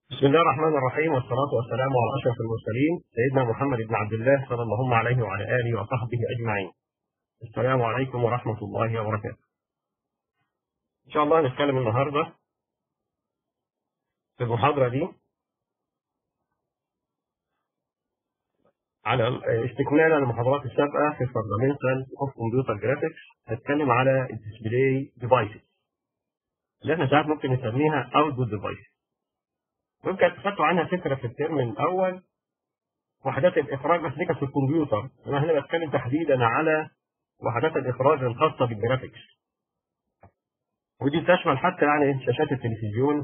بسم الله الرحمن الرحيم والصلاة والسلام على أشرف المرسلين سيدنا محمد بن عبد الله صلى الله عليه وعلى آله وصحبه أجمعين. السلام عليكم ورحمة الله وبركاته. إن شاء الله نتكلم النهاردة في المحاضرة دي على استكمالا للمحاضرات السابقة في Fundamental of Computer Graphics هنتكلم على الديسبلاي ديفايسز اللي احنا ساعات ممكن نسميها Output Devices. ممكن تاخدوا عنها فكره في الترم الاول وحدات الاخراج بس دي كانت في الكمبيوتر انا هنا بتكلم تحديدا على وحدات الاخراج الخاصه بالجرافيكس ودي تشمل حتى يعني شاشات التلفزيون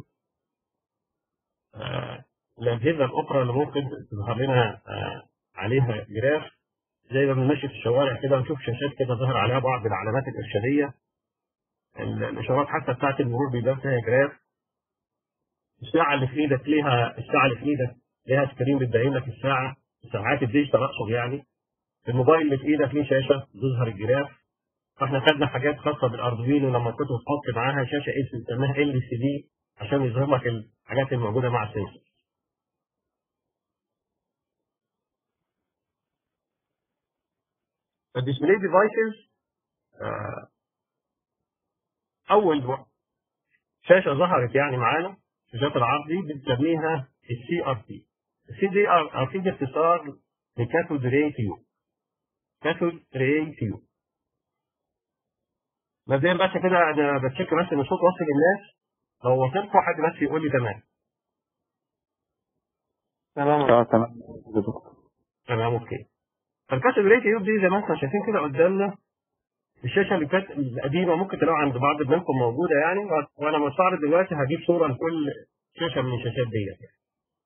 آه الاجهزه الاخرى اللي ممكن تظهر لنا آه عليها جراف زي ما بنمشي في الشوارع كده ونشوف شاشات كده ظهر عليها بعض العلامات الارشاديه الاشارات حتى بتاعت المرور بيبان فيها جراف الساعة اللي في ايدك ليها الساعة اللي في ايدك ليها سكرين بتبين لك الساعة ساعات الديجيتال اقصد يعني الموبايل اللي في ايدك ليه شاشة بتظهر الجراف فاحنا خدنا حاجات خاصة بالاردوينو لما كنت بتحط معاها شاشة اسمها ال سي دي عشان يظهر لك الحاجات الموجودة مع السنسور الديسبلاي ديفايسز اول شاشة ظهرت يعني معانا شاشات العرض دي بنسميها السي ار تي السي دي ار تي دي اختصار لكاثود ري تيوب كاثود ري تيوب مبدئيا بس كده انا بتشيك بس ان الصوت واصل للناس لو وصلكم حد بس يقول لي تمام تمام اه تمام تمام اوكي فالكاثود ري تيوب دي زي ما احنا شايفين كده قدامنا الشاشه اللي كانت القديمه ممكن تلاقوها عند بعض منكم موجوده يعني وانا مستعرض دلوقتي هجيب صوره لكل شاشه من الشاشات ديت يعني.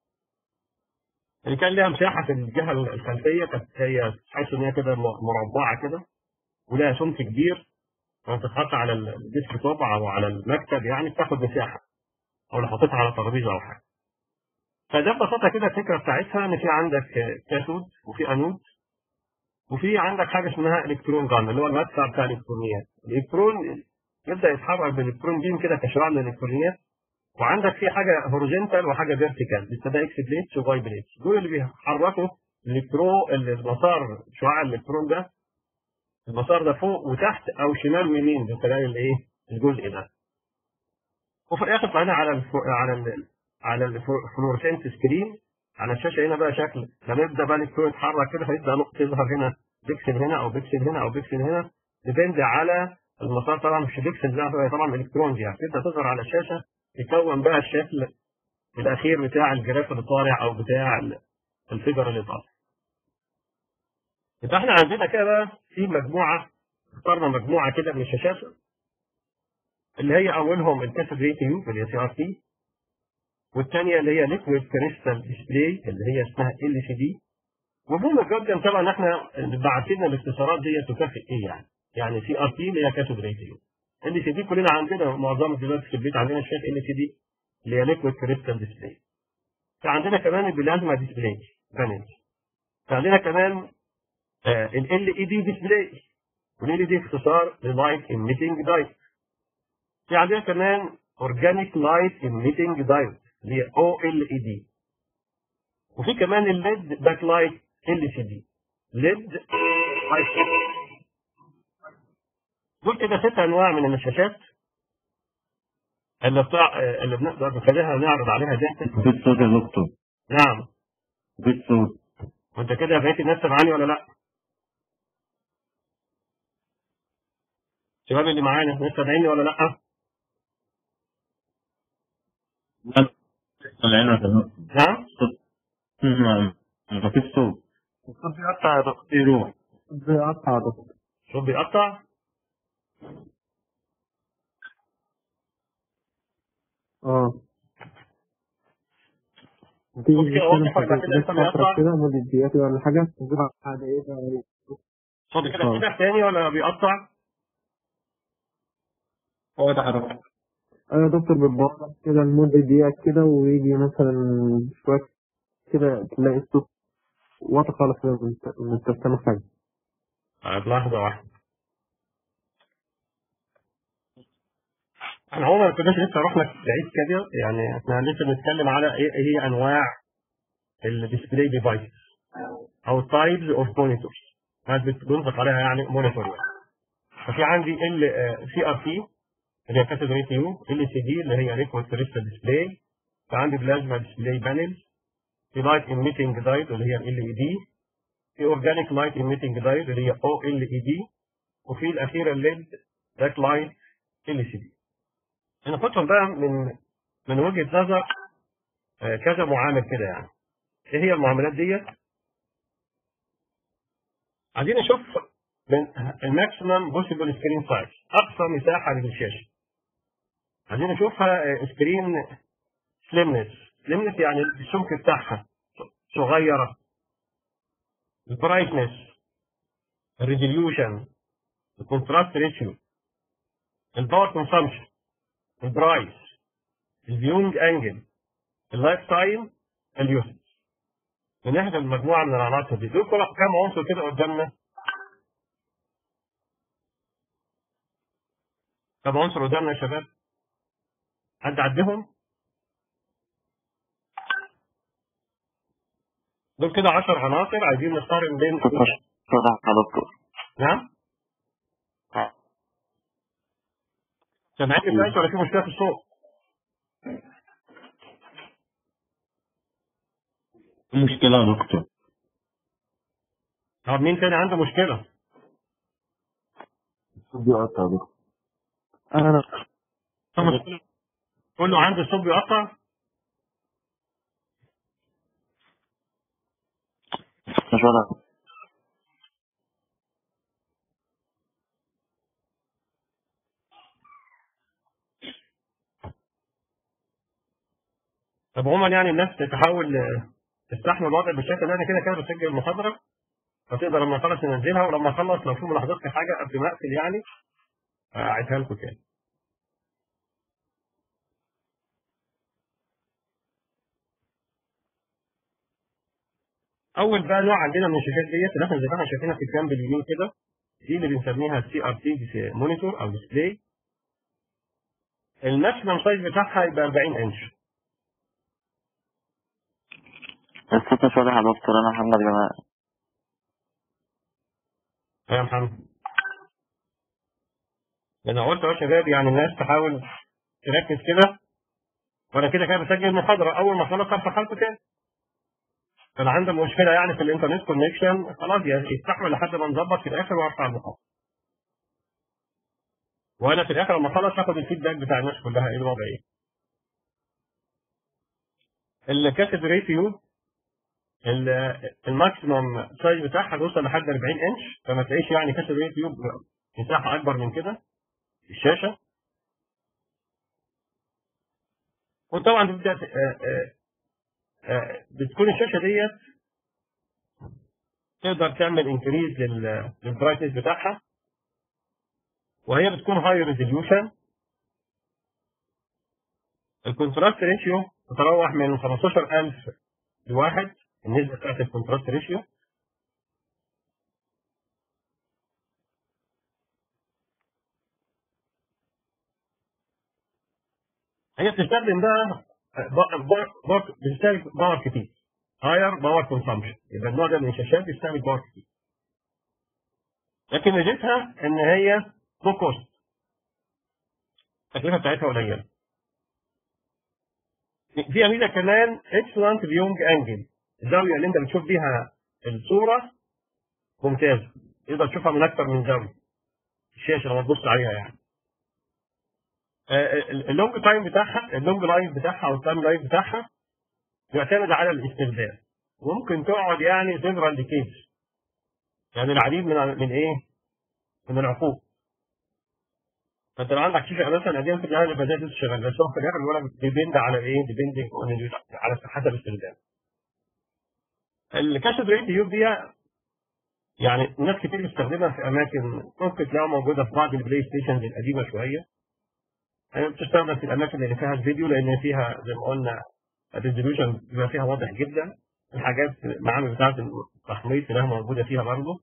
اللي كان ليها مساحه في الجهه الخلفيه كانت هي تحس ان هي كده مربعه كده ولها سمك كبير لما تتحط على الديسك توب او على المكتب يعني بتاخد مساحه او لو حطيتها على ترابيزه او حاجه فده ببساطه كده الفكره بتاعتها ان في عندك كاثود وفي انود وفي عندك حاجه اسمها الكترون جان اللي هو المدفع بتاع الالكترونيات الالكترون يبدا يتحرك بالالكترون بيم كده كشعاع من الالكترونيات وعندك في حاجه هوريزونتال وحاجه فيرتيكال بتبقى اكس بليتس وواي بليتس دول اللي بيحركوا الالكترو المسار شعاع الالكترون ده المسار ده فوق وتحت او شمال ويمين بتلاقي الايه الجزء ده وفي الاخر طلعنا على الفو... على ال... على الفلورسنت سكرين على الشاشه هنا بقى شكل لما يبدا بقى الالكترون يتحرك كده هيبدا نقطه تظهر هنا بيكسل هنا او بيكسل هنا او بيكسل هنا ديبند على المسار طبعا مش بيكسل ده طبعا الكترون يعني تبدا تظهر على الشاشه يكون بقى الشكل الاخير بتاع الجراف اللي طالع او بتاع الفيجر اللي طالع يبقى احنا عندنا كده بقى في مجموعه اخترنا مجموعه كده من الشاشات اللي هي اولهم الكاثود ري تيوب اللي هي سي ار تي والثانيه اللي هي ليكويد كريستال ديسبلاي اللي هي اسمها ال سي دي ومهم جدا طبعا احنا بعتنا الاختصارات دي تكافئ ايه يعني يعني سي ار تي اللي هي كاثود ري تيوب ال سي دي كلنا عندنا معظم دلوقتي في البيت عندنا شاشات ال سي دي اللي هي ليكويد كريستال ديسبلاي فعندنا كمان البلازما ديسبلاي بانل فعندنا كمان ال اي دي ديسبلاي وال دي اختصار للايت ايميتنج دايت في عندنا كمان اورجانيك لايت ايميتنج دايت اللي هي او ال اي دي وفي كمان الليد باك لايت ال سي دي ليد دول كده ست انواع من الشاشات اللي بتاع اللي بنقدر نخليها نعرض عليها داتا بيت صوت يا دكتور نعم بيت صوت وانت كده بقيت الناس سامعاني ولا لا؟ الشباب اللي معانا الناس سامعيني ولا لا؟ لا طالعين ولا لا؟ نعم؟ صوت ما ما فيش صوت الصوت بيقطع يا دكتور يروح بيقطع يا دكتور الصوت بيقطع؟ اه تيجي ممكن أوضح ولا كده بس لسه بيقطع؟ فترة كده مدة دقيقة ولا حاجة تجيبها على ايه بقى الصوت كده آه. كده تاني ولا بيقطع؟ هو ده حضرتك ايوه يا دكتور بتبقى كده لمدة دقيقة كده ويجي مثلا شوية كده تلاقي الصوت واطي خالص كده مش- مش تستمع حاجة طيب لحظة واحدة احنا عموما ما كناش لسه رحنا بعيد كده يعني احنا لسه بنتكلم على ايه إيه هي انواع الديسبلاي ديفايسز او تايبز اوف مونيتورز بنطلق عليها يعني مونيتور يعني. ففي عندي ال سي ار تي اللي هي كاتب ريت يو ال سي دي اللي هي ريكورد كريستال ديسبلاي في عندي بلازما ديسبلاي بانل في لايت ايميتنج دايت اللي هي ال اي دي في اورجانيك لايت ايميتنج دايت اللي هي او ال اي دي وفي الاخيره الليد باك لايت ال سي دي هناخدهم بقى من من وجهه نظر آه، كذا معامل كده يعني ايه هي المعاملات ديت عايزين نشوف الماكسيمم بوسيبل سكرين سايز اقصى مساحه للشاشه عايزين نشوفها سكرين سليمنس سليمنس يعني السمك بتاعها صغيره البرايتنس الريزوليوشن الكونتراست ريشيو الباور كونسامشن البرايس الفيونج انجل اللايف تايم اليوسج من ناحيه المجموعه من العناصر دي دول كل- كام عنصر كده قدامنا كام عنصر قدامنا يا شباب حد عدهم دول كده 10 عناصر عايزين نقارن بين شكرا يا دكتور نعم سامعين كويس ولا في مشكله في الصوت؟ مشكلة يا دكتور طب مين تاني عنده مشكله؟ دي قطع يا دكتور انا مشكلة. كله عنده الصوت بيقطع مش واضح طب عموما يعني الناس تحاول آه، تستحمل الوضع بالشكل ده انا كده كده بسجل المحاضره فتقدر لما اخلص تنزلها ولما اخلص لو في ملاحظات في حاجه قبل ما اقفل يعني آه، اعيدها لكم تاني. اول بقى نوع عندنا من الشاشات ديت اللي احنا زي ما احنا شايفينها في الجنب اليمين كده دي اللي بنسميها سي ار تي مونيتور او ديسبلاي الماكسيمم سايز بتاعها يبقى 40 انش الصوت مش واضح يا دكتور انا محمد جمال يا محمد ده انا قلت يا شباب يعني الناس تحاول تركز كده وانا كده كده بسجل محاضره اول ما اخلص ارفع لكم تاني كان عنده مشكله يعني في الانترنت كونكشن خلاص يعني يستحمل لحد ما نظبط في الاخر وارفع المحاضره وانا في الاخر لما اخلص هاخد الفيدباك بتاع الناس كلها ايه الوضع ايه الكاسيت ريتيو الماكسيمم سايز بتاعها بيوصل لحد 40 انش فما تلاقيش يعني كاسيت ريتيو مساحه اكبر من كده الشاشه وطبعا بتبدا ت- آه، آه، آه، بتكون الشاشه ديت تقدر تعمل انكريز للبرايتنس بتاعها وهي بتكون هاي ريزوليوشن الكونتراست ريشيو تتراوح من 15000 لواحد النسبه بتاعت الكونتراست ريشيو هي بتستخدم بقى ب- ب- ب- بتستهلك باور كتير هاير باور كونسامشن يبقى النوع ده من الشاشات بيستهلك باور كتير لكن ميزتها ان هي لو كوست التكلفه بتاعتها قليله فيها ميزه كمان اكسلنت فيونج انجل الزاويه اللي انت بتشوف بيها الصوره ممتازه تقدر تشوفها من اكثر من زاويه الشاشه لما تبص عليها يعني آه، ال- اللونج تايم بتاعها اللونج لايف بتاعها او التايم لايف بتاعها بيعتمد على الاستخدام ممكن تقعد يعني سيفرال ديكيدز يعني العديد من من ايه؟ من العقود فانت لو عندك شاشه مثلا قديمه في الجهاز يبقى زي تشتغل بس هو في الاخر بيقول لك ديبند على ايه؟ ديبندنج على حسب الاستخدام. الكاشف ريت يوب دي يعني ناس كتير بتستخدمها في اماكن ممكن تلاقيها موجوده في بعض البلاي ستيشنز القديمه شويه. يعني بتستخدم في الاماكن اللي فيها الفيديو لان فيها زي ما قلنا الريزوليوشن بيبقى فيها واضح جدا. الحاجات المعامل بتاعت التحميض تلاقيها موجوده فيها برضه.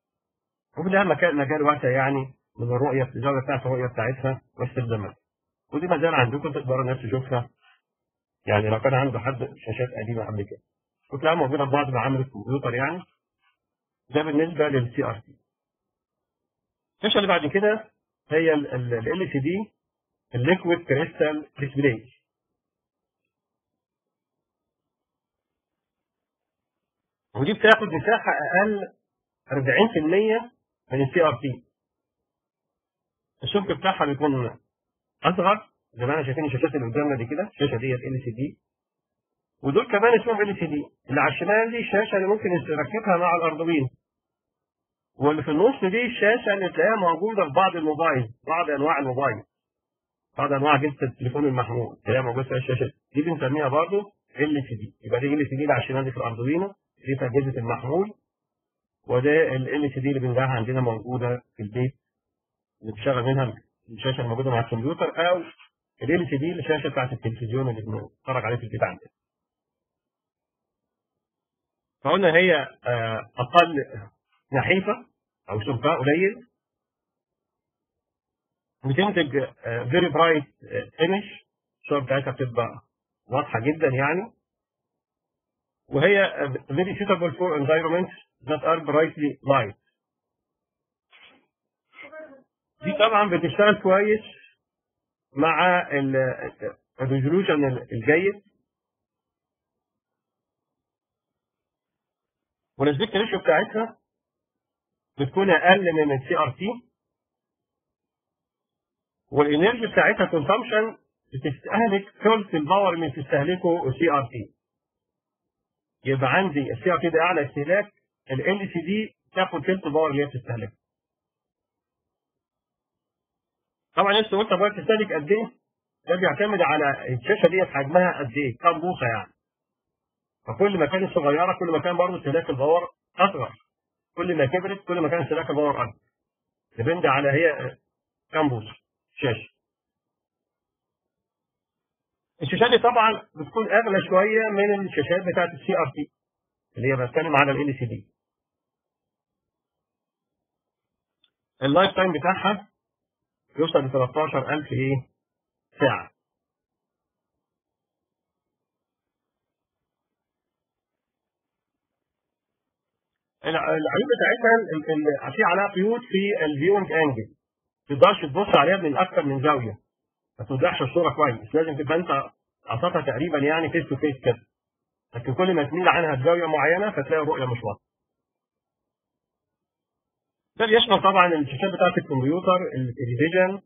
وفي لها مكان مجال واسع يعني من الرؤيه الزاويه بتاعت الرؤيه بتاعتها واستخداماتها. ودي ما زال عندكم تقدروا الناس تشوفها يعني لو كان عنده حد شاشات قديمه قبل كده وتلاقيها موجوده في بعض معامل الكمبيوتر يعني ده بالنسبه للسي ار تي الشاشه اللي بعد كده هي ال سي دي الليكويد كريستال ديسبلاي ودي بتاخد مساحه اقل 40% من السي ار تي السمك بتاعها بيكون اصغر زي ما احنا شايفين الشاشات اللي قدامنا دي كده الشاشه ديت ال سي دي ودول كمان اسمهم ال سي دي اللي على الشمال دي الشاشه اللي ممكن نركبها مع الاردوين واللي في النص دي الشاشه اللي تلاقيها موجوده في بعض الموبايل بعض انواع الموبايل بعض انواع اجهزه التليفون المحمول تلاقيها موجوده فيها الشاشه دي بنسميها برضه ال سي دي يبقى دي ال سي دي اللي على الشمال دي في الاردوينو دي في اجهزه المحمول وده ال سي دي اللي بنلاقيها عندنا موجوده في البيت اللي بتشغل منها الشاشه الموجوده مع الكمبيوتر او ال سي دي الشاشه بتاعت التلفزيون اللي بنتفرج عليه في البيت عندنا. فقلنا هي آه، اقل نحيفه او سمكها قليل بتنتج فيري برايت ايمج الصور بتاعتها بتبقى واضحه جدا يعني وهي very suitable for environments that are brightly light دي طبعا بتشتغل كويس مع الريزولوشن الجيد والاسبكت ريشيو بتاعتها بتكون اقل من السي ار تي والانرجي بتاعتها كونسامشن بتستهلك ثلث الباور اللي بتستهلكه السي ار تي يبقى عندي السي ار تي ده اعلى استهلاك ال سي دي تاخد ثلث الباور اللي هي بتستهلكه طبعا انت قلت بقى تستهلك قد ايه ده بيعتمد على الشاشه ديت حجمها قد ايه كام بوصه يعني فكل ما كانت صغيره كل ما كان برضه استهلاك الباور اصغر كل ما كبرت كل ما كان استهلاك الباور اكبر ديبند على هي كام بوصه شاشه الشاشات دي طبعا بتكون اغلى شويه من الشاشات بتاعت السي ار تي اللي هي بتكلم على ال سي دي اللايف تايم بتاعها يوصل ل 13000 ايه ساعه العيوب بتاعتها في عليها قيود في الفيونج انجل ما تقدرش تبص عليها من اكثر من زاويه ما توضحش الصوره كويس لازم تبقى انت قصتها تقريبا يعني فيس تو فيس كده لكن كل ما تميل عنها بزاويه معينه فتلاقي الرؤيه مش واضحه ده بيشمل طبعا الشاشات بتاعت الكمبيوتر التلفزيون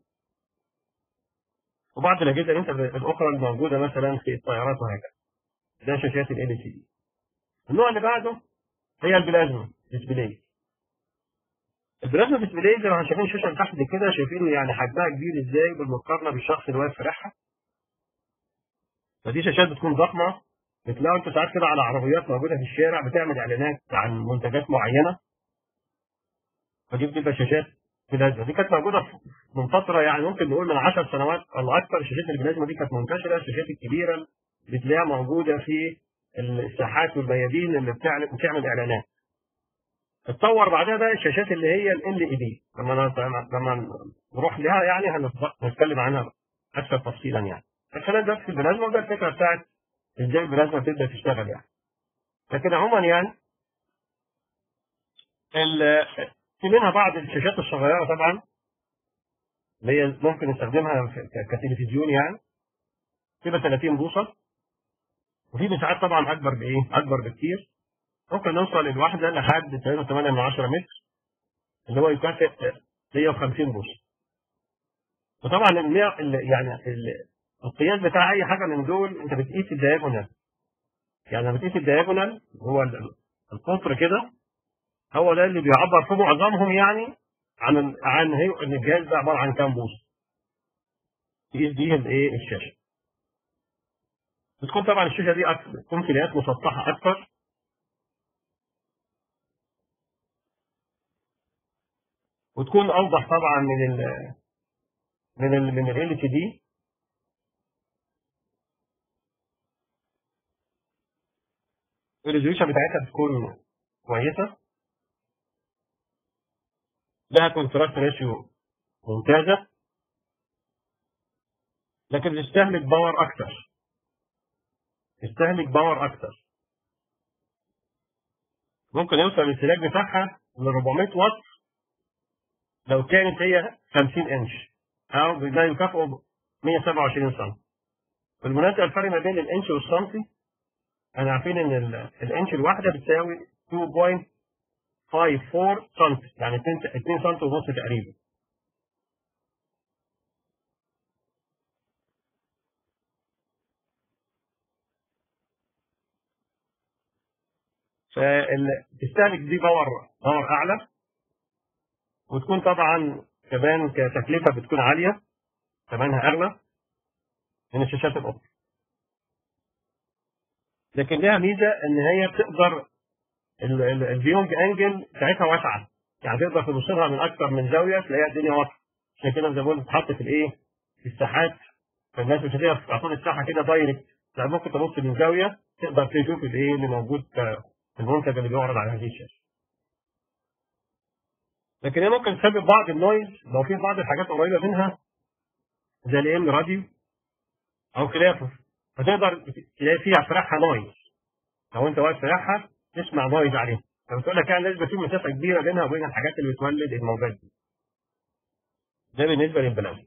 وبعض الاجهزه انت الاخرى الموجوده مثلا في الطيارات وهكذا ده شاشات ال سي دي النوع اللي بعده هي البلازما ديسبلاي البلازما ديسبلاي زي ما احنا شايفين الشاشه اللي تحت دي كده شايفين يعني حجمها كبير ازاي بالمقارنه بالشخص اللي واقف في ريحها فدي شاشات بتكون ضخمه بتلاقوا انت ساعات كده على عربيات موجوده في الشارع بتعمل اعلانات عن منتجات معينه فدي بتبقى شاشات بلازما دي كانت موجوده من فتره يعني ممكن نقول من 10 سنوات او اكثر الشاشات البلازما دي كانت منتشره الشاشات الكبيره بتلاقيها موجوده في الساحات والميادين اللي بتعمل بتعمل اعلانات اتطور بعدها بقى الشاشات اللي هي ال ال اي دي لما لما نروح لها يعني هنتكلم عنها اكثر تفصيلا يعني الكلام ده في البلازما وده الفكره بتاعت ازاي البلازما بتبدا تشتغل يعني لكن عموما يعني في منها بعض الشاشات الصغيره طبعا اللي هي ممكن نستخدمها كتلفزيون يعني تبقى 30 بوصه وفي مساحات طبعا اكبر بايه؟ اكبر بكتير ممكن نوصل الواحده لحد 3.8 متر اللي هو يكافئ 150 بوصه وطبعا المية يعني القياس بتاع اي حاجه من دول انت بتقيس الدياجونال يعني لما بتقيس الدياجونال هو القطر كده هو ده اللي بيعبر في معظمهم يعني عن عن هي ان الجهاز ده عباره عن كام بوصه تقيس بيه الايه الشاشه بتكون طبعا الشاشه دي اكثر بتكون كليات مسطحه اكثر وتكون اوضح طبعا من ال من ال من ال سي دي الريزوليوشن بتاعتها بتكون كويسه لها كونتراست ريشيو ممتازه لكن بتستهلك باور اكتر تستهلك باور اكتر ممكن يوصل الاستهلاك بتاعها ل 400 واط لو كانت هي 50 انش او ده يكافئ 127 سم بالمناسبه الفرق ما بين الانش والسنتي احنا عارفين ان ال- الانش الواحده بتساوي 2.54 سم يعني 2 2 سم ونص تقريبا فتستهلك دي باور باور اعلى وتكون طبعا كمان كتكلفه بتكون عاليه ثمنها اغلى من الشاشات الاخرى لكن ليها ميزه ان هي بتقدر ال- ال- الفيونج انجل بتاعتها واسعه يعني تقدر تبص لها من اكثر من زاويه تلاقيها الدنيا واضحه عشان كده زي ما بقول بتتحط في الايه في الساحات فالناس مش هتلاقيها في اعطان الساحه كده دايركت لا ممكن تبص من زاويه تقدر تشوف الايه اللي موجود ك- في المنتج اللي بيعرض على هذه الشاشه لكن هي ممكن تسبب بعض النويز لو في بعض الحاجات قريبه منها زي الام راديو او خلافه فتقدر تلاقي فيها فرحها نويز لو انت واقف فرحها تسمع نويز عليها فبتقول لك يعني لازم في مسافه كبيره بينها وبين الحاجات اللي بتولد الموجات دي ده بالنسبه للبلاغ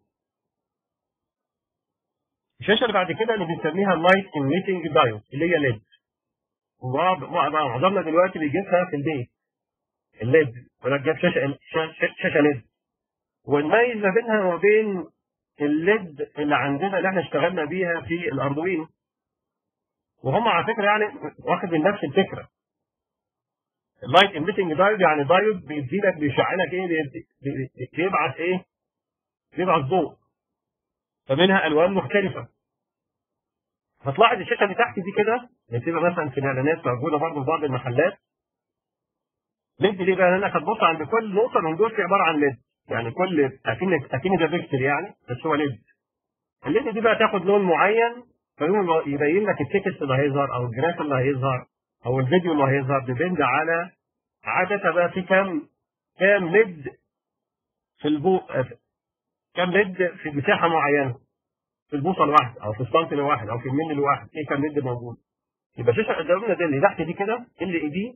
الشاشه اللي بعد كده اللي بنسميها اللايت ايميتنج دايود اللي هي ليد ومعظمنا دلوقتي بيجيبها في البيت الليد ولا جاب شاشه شاشه شاشة ليد ونميز ما بينها وما بين الليد اللي عندنا اللي احنا اشتغلنا بيها في الاردوين وهم على فكره يعني واخد من نفس الفكره اللايت ايميتنج دايود يعني دايود بيديلك بيشعلك ايه بي- بي- بيبعت ايه بيبعت ضوء فمنها الوان مختلفه فتلاحظ الشاشه اللي تحت دي كده اللي بتبقى مثلا في الاعلانات موجوده برضه في بعض المحلات ليد ليه بقى لانك هتبص عند كل نقطه من دول في عباره عن ليد يعني كل اكن اكن ده فيكتور يعني بس هو ليد الليد دي بقى تاخد لون معين فيقوم يبين لك التكست اللي هيظهر او الجراف اللي هيظهر او الفيديو اللي هيظهر ديبند على عادة بقى في كام كام ليد في البو كام ليد في مساحه معينه في البوصه الواحده او في السنتي الواحد او في الملي الواحد ايه كام ليد موجود يبقى الشاشه قدامنا دي اللي تحت دي كده ال اي دي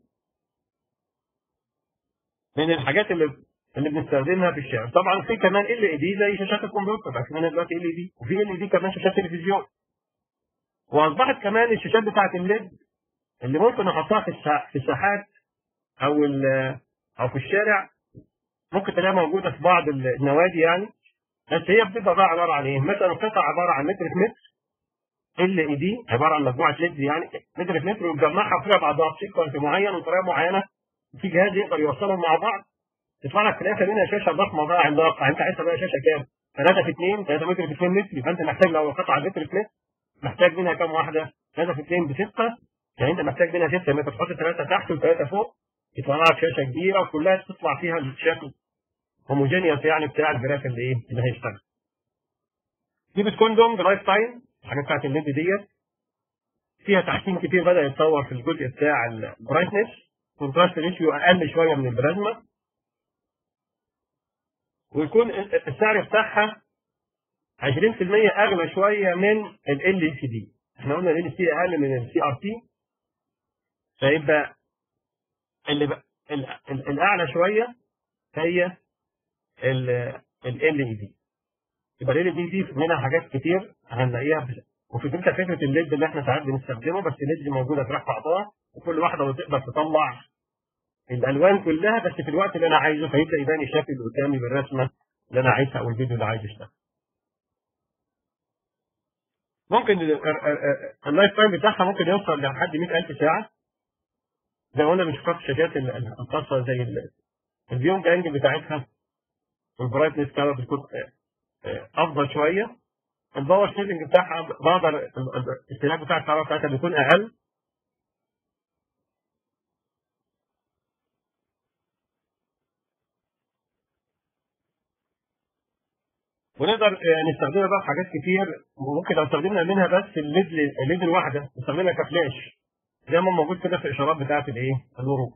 من الحاجات اللي اللي بنستخدمها في الشارع طبعا في كمان ال اي دي زي شاشات الكمبيوتر بس منها دلوقتي ال اي دي وفي ال اي دي كمان شاشات تلفزيون واصبحت كمان الشاشات بتاعت الليد اللي ممكن احطها في السا- في الساحات او ال- او في الشارع ممكن تلاقيها موجوده في بعض النوادي يعني بس هي بتبقى بقى عباره عن ايه؟ مثلا قطع عباره عن متر في متر ال اي دي عباره عن مجموعه ليد يعني متر في متر وتجمعها فيها بعضها بسيكونس معين وطريقه معينه في جهاز يقدر يوصلهم مع بعض تطلع لك في الاخر منها شاشه ضخمه بقى عملاقه انت عايزها بقى شاشه كام؟ 3 في 2 3 متر في 2 متر يبقى انت محتاج لو قطعه متر في متر محتاج منها كام واحده؟ 3 في 2 ب 6 يعني انت محتاج منها 6 متر تحط 3 تحت وثلاثه فوق يطلع لك شاشه كبيره وكلها تطلع فيها الشكل هوموجينيوس يعني بتاع الجراف اللي ايه اللي هيشتغل. دي بتكون دوم لايف تايم الحاجات بتاعت الليد ديت فيها تحسين كتير بدا يتطور في الجزء بتاع البرايتنس كونتراست ريشيو اقل شويه من البلازما ويكون السعر بتاعها 20% اغلى شويه من ال سي دي احنا قلنا ال سي اقل من السي ار تي فيبقى اللي بقى ال- ال- الاعلى شويه هي ال اي دي يبقى ال دي دي منها حاجات كتير هنلاقيها في- وفي فكره فكره الليد اللي احنا ساعات بنستخدمه بس الليد دي موجوده في رحله بعضها وكل واحده بتقدر تطلع الالوان كلها بس في الوقت اللي انا عايزه فيبدا يبان الشكل اللي قدامي بالرسمه اللي انا عايزها او الفيديو اللي عايز اشتغل. ممكن ال- ال- ال- اللايف تايم بتاعها ممكن يوصل لحد 100000 ساعه زي ما قلنا بنشوفها في الشاشات ال- ال- الخاصه زي ال- الفيونج انجل بتاعتها والبرايتنس بتاعها بتكون آه، آه، افضل شويه الباور سيفنج بتاعها بقدر ال- ال- الاستهلاك بتاع الكهرباء بتاعتها بيكون اقل ونقدر آه، نستخدمها بقى في حاجات كتير وممكن لو استخدمنا منها بس الليد الليد الواحده نستخدمها كفلاش زي ما موجود كده في الاشارات بتاعت الايه؟ الورود.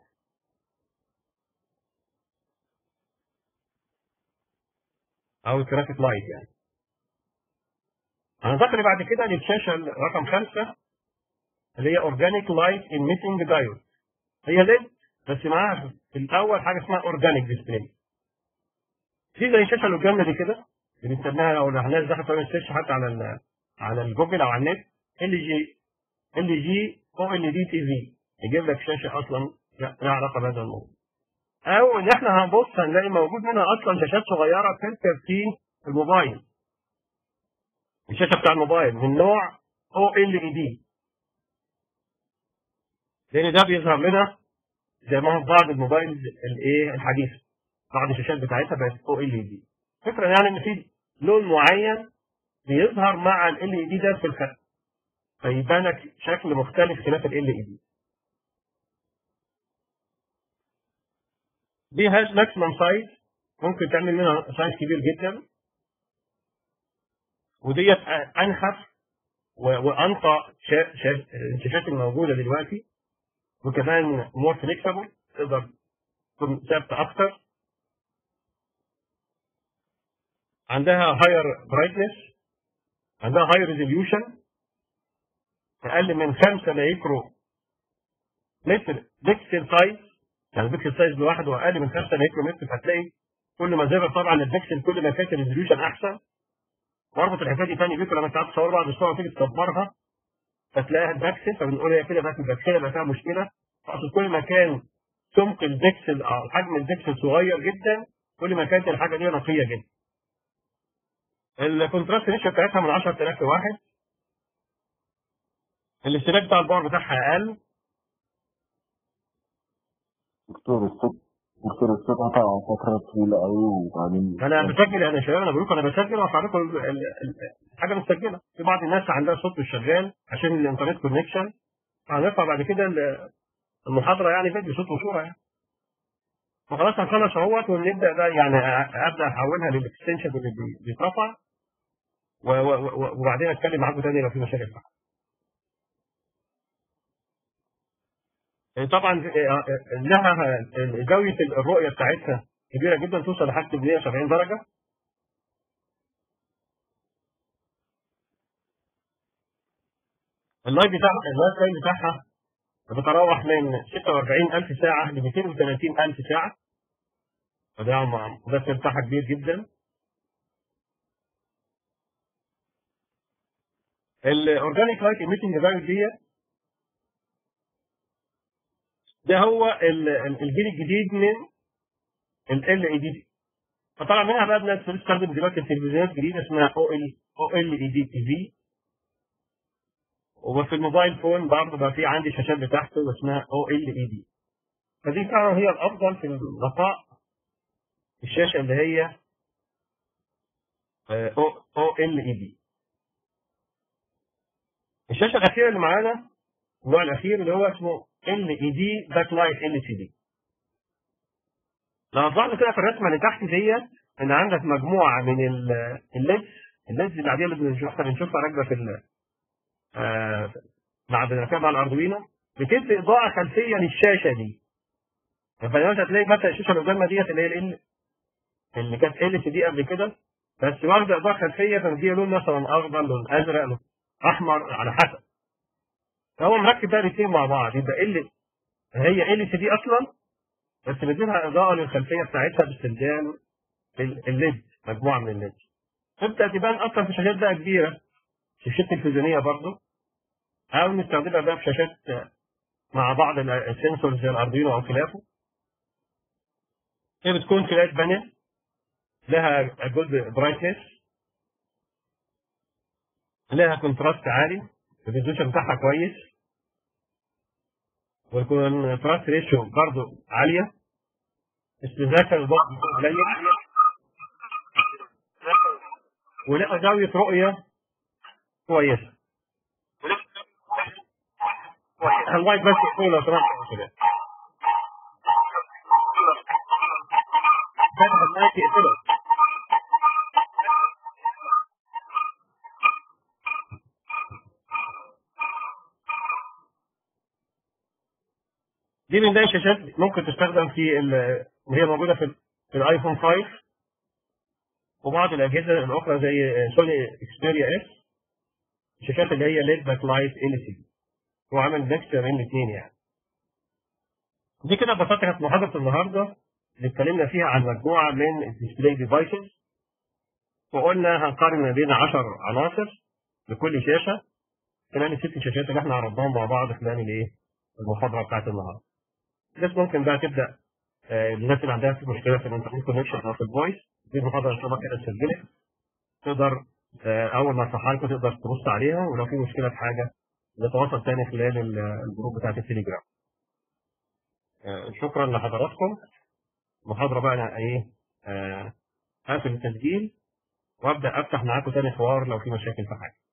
او الترافيك لايت يعني. هننتقل بعد كده للشاشه رقم خمسه اللي هي اورجانيك لايت ايميتنج دايود هي ليد بس معاها في الاول حاجه اسمها اورجانيك ديسبلاي في زي الشاشه اللي قدامنا دي كده بنسميها لو الناس دخلت تعمل سيرش حتى على ال على الجوجل او على النت ال جي ال جي او ال دي تي في يجيب لك شاشه اصلا لها علاقه بهذا الموضوع او ان احنا هنبص هنلاقي موجود منها اصلا شاشات صغيره بتركب في الموبايل الشاشه بتاع الموبايل من نوع او ال اي دي لان ده بيظهر لنا زي ما هو في بعض الموبايل الايه الحديثه بعض الشاشات بتاعتها بقت او ال اي دي فكره يعني ان في لون معين بيظهر مع ال ال اي دي ده في الخط فيبان لك شكل مختلف خلاف ال ال اي دي دي هاز ماكسيمم سايز ممكن تعمل منها سايز كبير جدا وديت انخف و- وانقى شا- شا- الشاشات الموجوده دلوقتي وكمان مور فليكسبل تقدر تكون ثابته اكتر عندها هاير برايتنس عندها هاي ريزوليوشن اقل من 5 مايكرو متر بيكسل سايز يعني البيكسل سايز لوحده اقل من 5 مايكرو متر فهتلاقي كل ما زاد طبعا البيكسل كل ما كانت الريزوليوشن احسن واربط الحكايه دي تاني بيكو لما انت قاعد تصور بعض الصور تيجي تكبرها فتلاقيها باكسل فبنقول هي كده بقت مبكسله بقى فيها مشكله اقصد كل ما كان سمك البكسل او حجم البكسل صغير جدا كل ما كانت الحاجه دي نقيه جدا. الكونتراست ريشيو بتاعتها من 10000 لواحد الاستهلاك بتاع الباور بتاعها اقل دكتور الصوت دكتور الصوت قطع فترة طويلة أوي وبعدين انا بسجل انا شباب انا بقول لكم انا بسجل وارفع لكم ال- ال- ال- الحاجه متسجله في بعض الناس عندها صوت مش شغال عشان الانترنت كونكشن هنرفع بعد كده ال- المحاضره يعني فيديو صوت وصوره يعني فخلاص هنخلص اهوت ونبدا بقى يعني أ- ابدا احولها للاكستنشن اللي بي- بيترفع و- و- و- وبعدين اتكلم معاكم تاني لو في مشاكل بقى. طبعا آه، آه، لها زاويه الرؤيه بتاعتها كبيره جدا توصل لحد 170 درجه اللايف بتاعها اللايف تايم بتاعها بتتراوح من 46000 ساعه ل 230000 ساعه فده المدثر بتاعها كبير جدا الاورجانيك لايت ايميتنج دايود ديت ده هو ال- ال- الجيل الجديد من ال اي دي فطلع منها بقى الناس بتستخدم دلوقتي التلفزيونات الجديده اسمها او ال او ال اي دي تي في وفي الموبايل فون برضه بقى في عندي شاشات بتاعته اسمها او ال اي دي فدي فعلا هي الافضل في النقاء الشاشه اللي هي او ال اي دي الشاشه الاخيره اللي معانا النوع الاخير اللي هو اسمه ال اي دي باك لايت ال سي دي لو طلعنا كده في الرسمه اللي تحت ديت ان عندك مجموعه من ال- الليدز الليدز العاديه اللي بنشوفها بنشوفها راكبه في ال- آه، مع بنركبها مع الاردوينو بتدي اضاءه خلفيه للشاشه دي فدلوقتي هتلاقي مثلا الشاشه اللي قدامنا ديت اللي هي ال اللي كانت ال سي دي قبل كده بس واخده اضاءه خلفيه فمديها لون مثلا اخضر لون ازرق لون احمر على حسب فهو مركب بقى الاثنين مع بعض يبقى ال هي ال سي دي اصلا بس مديلها اضاءه للخلفيه بتاعتها باستخدام ال- الليد مجموعه من الليد تبدا تبان اصلا في شاشات بقى كبيره شاشات تلفزيونيه برضه او نستخدمها بقى في شاشات مع بعض ال- السنسورز زي الاردوينو او خلافه هي بتكون فلاش بانل لها جزء برايتنس لها كونتراست عالي الريزولوشن بتاعها كويس والكونتراست ريشيو برضه عاليه استهلاك الضوء قليل ولها زاويه رؤيه كويسه الوايت بس يكون لو سمحت يا شباب فتح المايك يقفله دي من ده شاشات ممكن تستخدم في ال- وهي موجوده في, ال- في الايفون 5 وبعض الاجهزه الاخرى زي سوني اكسبيريا اس الشاشات اللي هي ليد باك لايت ال سي دي هو عامل ميكس بين الاثنين يعني دي كده ببساطه كانت محاضره النهارده اللي اتكلمنا فيها عن مجموعه من الديسبلاي ديفايسز وقلنا هنقارن ما بين 10 عناصر لكل شاشه خلال الست شاشات اللي احنا عرضناهم مع بعض خلال الايه المحاضره بتاعت النهارده. بس ممكن بقى تبدا آه، الناس اللي عندها في مشكله في الانترنت كونكشن او في الفويس دي المحاضره ان شاء الله كده اتسجلت تقدر آه، اول ما اشرحها لكم تقدر تبص عليها ولو في مشكله في حاجه نتواصل تاني خلال ال- الجروب بتاعت التليجرام. آه، شكرا لحضراتكم. محاضره بقى انا ايه آه، هقفل التسجيل وابدا افتح معاكم تاني حوار لو في مشاكل في حاجه.